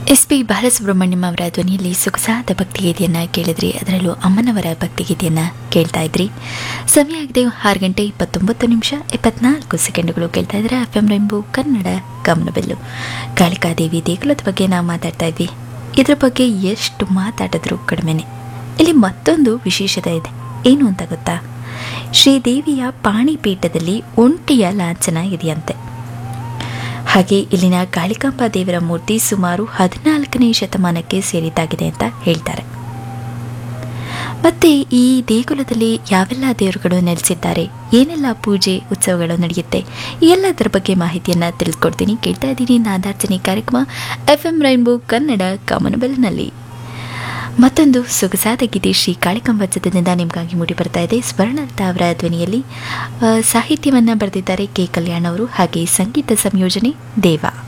S P Balasubrahmanyam ಅವರ ಧ್ವನಿಯಲ್ಲಿ ಸೊಗಸಾದ ಭಕ್ತಿಗೀತೆಯನ್ನು ಕೇಳಿದ್ರಿ ಅದರಲ್ಲೂ ಅಮ್ಮನವರ ಭಕ್ತಿಗೀತೆಯನ್ನು ಕೇಳ್ತಾ ಇದ್ರಿ ಸಮಯ ಆಗಿದೆ ಆರು ಗಂಟೆ ಇಪ್ಪತ್ತೊಂಬತ್ತು ನಿಮಿಷ ಇಪ್ಪತ್ನಾಲ್ಕು ಸೆಕೆಂಡ್ಗಳು ಕೇಳ್ತಾ ಇದ್ರೆ ಎಫ್ ಎಂ ರೆಂಬು ಕನ್ನಡ ಗಮನಬೆಲ್ಲು ಕಾಳಿಕಾದೇವಿ ದೇಗುಲದ ಬಗ್ಗೆ ನಾವು ಮಾತಾಡ್ತಾ ಇದ್ವಿ ಇದ್ರ ಬಗ್ಗೆ ಎಷ್ಟು ಮಾತಾಡಿದ್ರು ಕಡಿಮೆನೆ ಇಲ್ಲಿ ಮತ್ತೊಂದು ವಿಶೇಷತೆ ಇದೆ ಏನು ಅಂತ ಗೊತ್ತಾ ಶ್ರೀದೇವಿಯ ಪಾಣಿಪೀಠದಲ್ಲಿ ಒಂಟಿಯ ಲಾಂಛನ ಇದೆಯಂತೆ ಹಾಗೆ ಇಲ್ಲಿನ ಕಾಳಿಕಾಂಬಾ ದೇವರ ಮೂರ್ತಿ ಸುಮಾರು ಹದಿನಾಲ್ಕನೇ ಶತಮಾನಕ್ಕೆ ಸೇರಿದ್ದಾಗಿದೆ ಅಂತ ಹೇಳ್ತಾರೆ ಮತ್ತೆ ಈ ದೇಗುಲದಲ್ಲಿ ಯಾವೆಲ್ಲ ದೇವರುಗಳು ನೆಲೆಸಿದ್ದಾರೆ ಏನೆಲ್ಲ ಪೂಜೆ ಉತ್ಸವಗಳು ನಡೆಯುತ್ತೆ ಈ ಎಲ್ಲದರ ಬಗ್ಗೆ ಮಾಹಿತಿಯನ್ನು ತಿಳಿಸ್ಕೊಡ್ತೀನಿ ಕೇಳ್ತಾ ಇದ್ದೀನಿ ನಾದಾರ್ಚನೆ ಕಾರ್ಯಕ್ರಮ ಎಫ್ ಎಂ ರೈನ್ಬೋ ಕನ್ನಡ ಕಾಮನಬೆಲ್ನಲ್ಲಿ ಮತ್ತೊಂದು ಸೊಗಸಾದ ಗೀತೆ ಶ್ರೀ ಕಾಳಿಕಾಂಬ ಚಿತ್ರದಿಂದ ನಿಮಗಾಗಿ ಮೂಡಿ ಬರ್ತಾ ಇದೆ ಸ್ವರ್ಣಲತಾ ಅವರ ಧ್ವನಿಯಲ್ಲಿ ಆ, ಸಾಹಿತ್ಯವನ್ನು ಬರೆದಿದ್ದಾರೆ ಕೆ ಕಲ್ಯಾಣ್ ಅವರು ಹಾಗೆ ಸಂಗೀತ ಸಂಯೋಜನೆ ದೇವ